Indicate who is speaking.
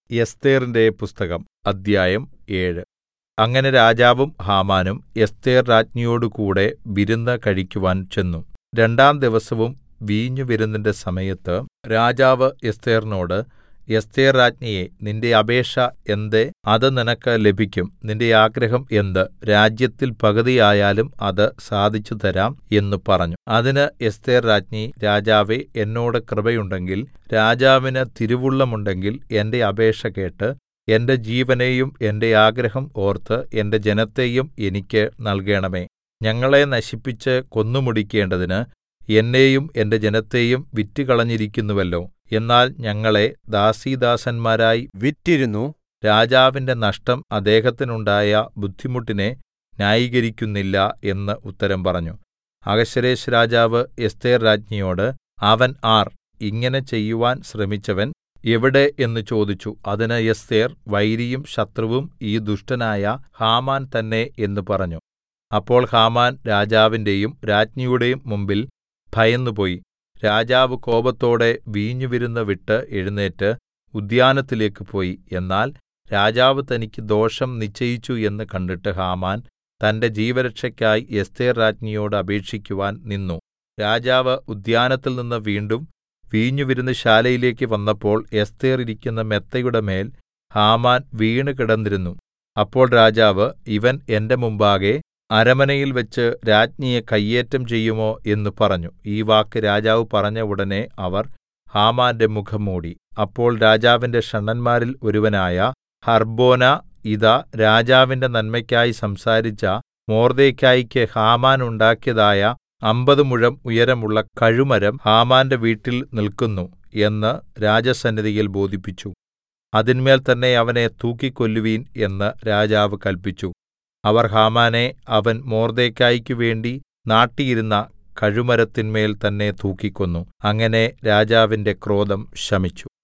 Speaker 1: എസ്ഥേറിന്റെ പുസ്തകം അദ്ധ്യായം ഏഴ് അങ്ങനെ രാജാവും ഹാമാനും എസ്ഥേർ രാജ്ഞിയോടുകൂടെ വിരുന്ന് കഴിക്കുവാൻ ചെന്നു രണ്ടാം ദിവസവും വീഞ്ഞുവിരുന്നിന്റെ സമയത്ത് രാജാവ് എസ്ഥേറിനോട് എസ്ഥേർ രാജ്ഞിയേ നിന്റെ അപേക്ഷ എന്ത് അത് നിനക്ക് ലഭിക്കും നിന്റെ ആഗ്രഹം എന്ത് രാജ്യത്തിൽ പകുതിയായാലും അത് സാധിച്ചുതരാം എന്ന് പറഞ്ഞു അതിന് എസ്ഥേർ രാജ്ഞി രാജാവേ എന്നോട് കൃപയുണ്ടെങ്കിൽ രാജാവിന് തിരുവുള്ളമുണ്ടെങ്കിൽ എന്റെ അപേക്ഷ കേട്ട് എന്റെ ജീവനെയും എന്റെ ആഗ്രഹം ഓർത്ത് എന്റെ ജനത്തെയും എനിക്ക് നൽകേണമേ ഞങ്ങളെ നശിപ്പിച്ച് കൊന്നുമുടിക്കേണ്ടതിന് എന്നെയും എന്റെ ജനത്തെയും വിറ്റുകളഞ്ഞിരിക്കുന്നുവല്ലോ എന്നാൽ ഞങ്ങളെ ദാസീദാസന്മാരായി
Speaker 2: വിറ്റിരുന്നു
Speaker 1: രാജാവിന്റെ നഷ്ടം അദ്ദേഹത്തിനുണ്ടായ ബുദ്ധിമുട്ടിനെ ന്യായീകരിക്കുന്നില്ല എന്ന് ഉത്തരം പറഞ്ഞു അഹശ്വേരോശ് രാജാവ് എസ്ഥേർ രാജ്ഞിയോട് അവൻ ആർ ഇങ്ങനെ ചെയ്യുവാൻ ശ്രമിച്ചവൻ എവിടെ എന്ന് ചോദിച്ചു അതിന് എസ്ഥേർ വൈരിയും ശത്രുവും ഈ ദുഷ്ടനായ ഹാമാൻ തന്നെ എന്ന് പറഞ്ഞു അപ്പോൾ ഹാമാൻ രാജാവിന്റെയും രാജ്ഞിയുടെയും മുമ്പിൽ ഭയന്നുപോയി രാജാവ് കോപത്തോടെ വീഞ്ഞുവിരുന്ന് വിട്ട് എഴുന്നേറ്റ് ഉദ്യാനത്തിലേക്ക് പോയി എന്നാൽ രാജാവ് തനിക്ക് ദോഷം നിശ്ചയിച്ചു എന്ന് കണ്ടിട്ട് ഹാമാൻ തന്റെ ജീവരക്ഷയ്ക്കായി എസ്ഥേർ രാജ്ഞിയോട് അപേക്ഷിക്കുവാൻ നിന്നു രാജാവ് ഉദ്യാനത്തിൽ നിന്ന് വീണ്ടും വീഞ്ഞുവിരുന്നുശാലയിലേക്ക് വന്നപ്പോൾ എസ്ഥേർ ഇരിക്കുന്ന മെത്തയുടെ മേൽ ഹാമാൻ വീണ് കിടന്നിരുന്നു അപ്പോൾ രാജാവ് ഇവൻ എന്റെ മുമ്പാകെ അരമനയിൽ വെച്ച് രാജ്ഞിയെ കയ്യേറ്റം ചെയ്യുമോ എന്ന് പറഞ്ഞു ഈ വാക്ക് രാജാവ് പറഞ്ഞ ഉടനെ അവർ ഹാമാന്റെ മുഖം മൂടി അപ്പോൾ രാജാവിന്റെ ഷണ്ഡന്മാരിൽ ഒരുവനായ ഹർബ്ബോനാ ഇതാ രാജാവിന്റെ നന്മയ്ക്കായി സംസാരിച്ച മൊർദെഖായിക്ക് ഹാമാൻ ഉണ്ടാക്കിയതായ അമ്പത് മുഴം ഉയരമുള്ള കഴുമരം ഹാമാന്റെ വീട്ടിൽ നിൽക്കുന്നു എന്ന് രാജസന്നിധിയിൽ ബോധിപ്പിച്ചു അതിന്മേൽ തന്നെ അവനെ തൂക്കിക്കൊല്ലുവിൻ എന്ന് രാജാവ് കല്പിച്ചു അവർ ഹാമാനെ അവൻ മൊർദെഖായിക്ക് വേണ്ടി നാട്ടിയിരുന്ന കഴുമരത്തിന്മേൽ തന്നെ തൂക്കിക്കൊന്നു അങ്ങനെ രാജാവിന്റെ ക്രോധം ശമിച്ചു